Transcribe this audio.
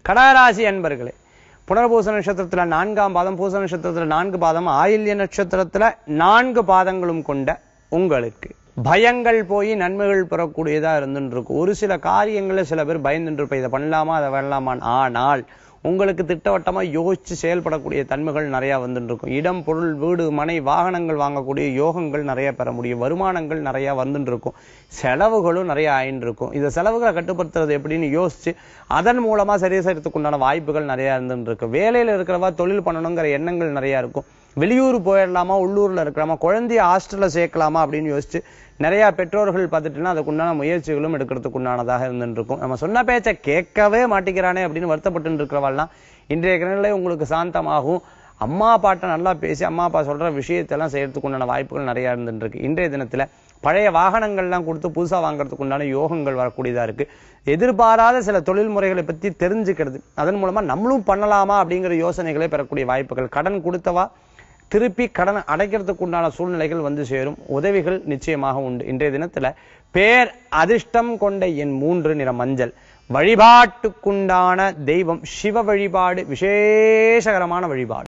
கடகராசி அன்பர்களே புனர்பூச நட்சத்திரத்துல நான்காம் பாதம் பூச நட்சத்திரத்துல நான்கு பாதம் ஆயில்ய நட்சத்திரத்துல நான்கு பாதங்களும் கொண்ட உங்களுக்கு பயங்கள் போய் நன்மைகள் பெறக்கூடியதா இருந்துட்டு இருக்கும் ஒரு சில காரியங்கள்ல சில பேர் பயந்துட்டு இருப்ப இதை பண்ணலாமா அதை பண்ணலாமான்னு ஆனால் உங்களுக்கு திட்டவட்டமா யோசிச்சு செயல்படக்கூடிய தன்மைகள் நிறைய வந்துட்டு இருக்கும் இடம் பொருள் வீடு மனை வாகனங்கள் வாங்கக்கூடிய யோகங்கள் நிறைய பெற முடியும் வருமானங்கள் நிறைய வந்துட்டு இருக்கும் செலவுகளும் நிறைய ஆயின்னு இருக்கும் இந்த செலவுகளை கட்டுப்படுத்துறது எப்படின்னு யோசிச்சு அதன் மூலமா சரி செய்யறதுக்கு உண்டான வாய்ப்புகள் நிறைய இருந்துட்டு இருக்கு வேலையில இருக்கிறவா தொழில் பண்ணணுங்கிற எண்ணங்கள் நிறைய இருக்கும் வெளியூர் போயிடலாமா உள்ளூர்ல இருக்கலாமா குழந்தைய ஹாஸ்டல்ல சேர்க்கலாமா அப்படின்னு யோசிச்சு நிறைய பெற்றோர்கள் பார்த்துட்டுன்னா அதுக்கு உண்டான முயற்சிகளும் எடுக்கிறதுக்கு உண்டானதாக இருந்துட்டு இருக்கும் நம்ம சொன்ன பேச்சை கேட்கவே மாட்டேங்கிறானே அப்படின்னு வருத்தப்பட்டு இருக்கிறவாள்லாம் இன்றைய கிரகங்களே உங்களுக்கு சாந்தமாகும் அம்மா அப்பாட்ட நல்லா பேசி அம்மா அப்பா சொல்ற விஷயத்தெல்லாம் செய்யறதுக்கு உண்டான வாய்ப்புகள் நிறைய இருந்துட்டு இருக்கு இன்றைய தினத்துல பழைய வாகனங்கள்லாம் கொடுத்து புதுசா வாங்குறதுக்கு உண்டான யோகங்கள் வரக்கூடியதா இருக்கு எதிர்பாராத சில தொழில் முறைகளை பத்தி தெரிஞ்சுக்கிறது அதன் மூலமா நம்மளும் பண்ணலாமா அப்படிங்கிற யோசனைகளை பெறக்கூடிய வாய்ப்புகள் கடன் கொடுத்தவா திருப்பி கடன் அடைக்கிறதுக்கு உண்டான சூழ்நிலைகள் வந்து சேரும் உதவிகள் நிச்சயமாக உண்டு இன்றைய தினத்துல பேர் அதிர்ஷ்டம் கொண்ட என் மூன்று நிற மஞ்சள் வழிபாட்டுக்குண்டான தெய்வம் சிவ வழிபாடு விசேஷகரமான வழிபாடு